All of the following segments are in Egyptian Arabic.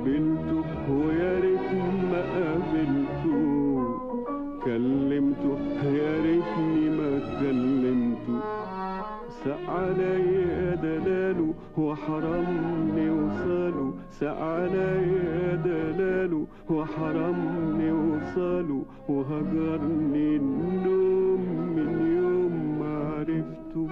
قابلته ويا ريت ما قابلته كلمته يا ريتني ما كلمته ساق عليا دلاله وحرمني وصاله ساق عليا دلاله وحرمني وصاله وهجرني النوم من يوم ما عرفته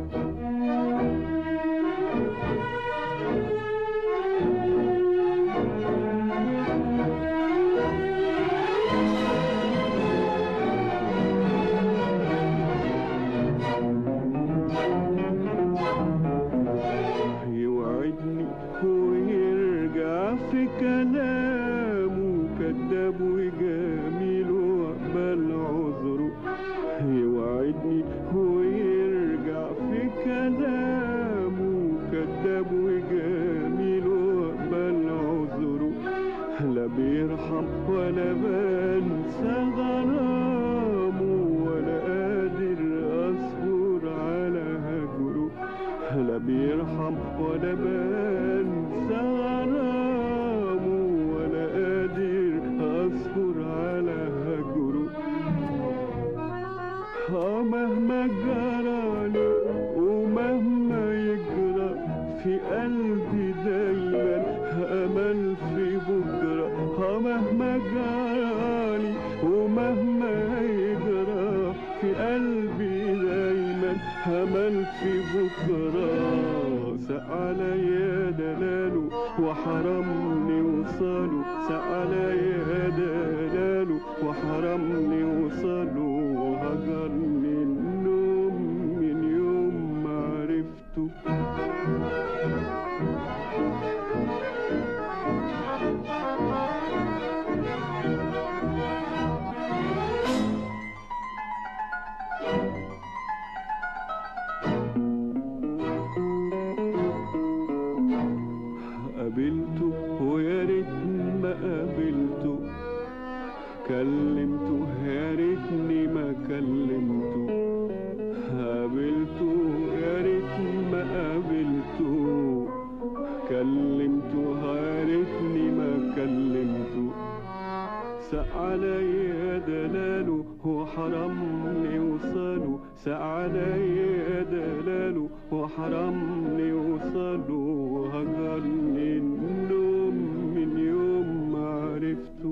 يوعدني ويرجع في كلامه كذاب وجميل واقبل عذره يوعدني ويرجع في كلامه كذاب وجميل واقبل عذره لا بيرحم ولا بنسى غرامه ولا قادر اصبر على هجره لا بيرحم ولا بنسى غرامه ولا قادر اصبر على هجره اه مهما جرالي ومهما يجرى في قلبي دايما امل في بكره اه مهما جرالي ومهما يجرى في قلبي دايما امل في بكره ساق عليا دلاله وحرمني وصاله ساق عليا دلاله وحرمني وصاله وهجرني النوم من يوم ما عرفته قابلته ويا ريت ما قابلته كلمته يا ريتني ما كلمته قابلته يا ريت ما قابلته كلمته يا ريتني ما كلمته ساق عليا دلاله وحرمني وصاله ساق عليا دلاله وحرمني وصاله وهجرني النوم من يوم ما عرفته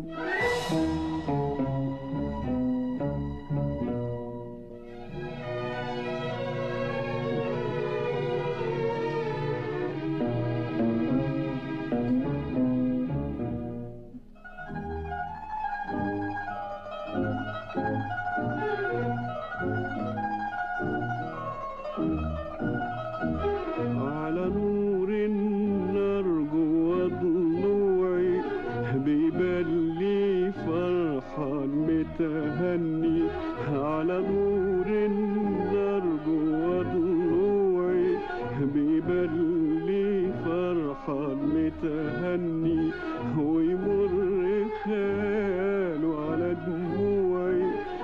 على نور النار جوا ضلوعي بيبان لي فرحان متهني على نور النار جوا ضلوعي بيبان لي فرحان متهني ويمر خياله على دموعي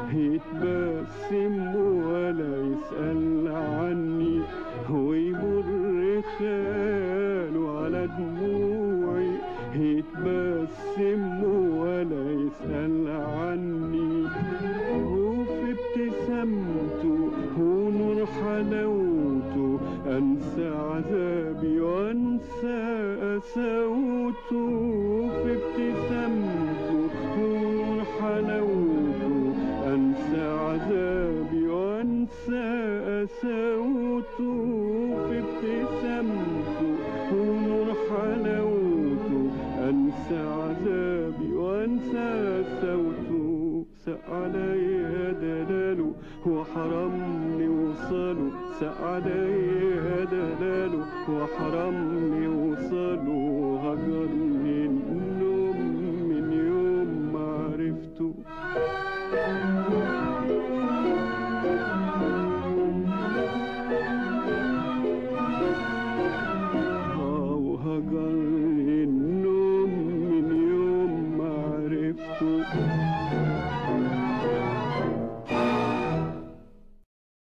يتبسم ولا يسأل عني ويمر خياله على دموعي يتبسم ولا يسأل عني وفي ابتسامته ونور حلاوته أنسى عذابي وأنسى قساوته في ابتسامته ونور حلاوته أنسى عذابي وأنسى قساوته في ابتسامته ونور حلاوته أنسى عذابي وأنسى سوته ساق عليا دلاله وحرمني وصاله ساق عليا دلاله وحرمني وصاله هجرني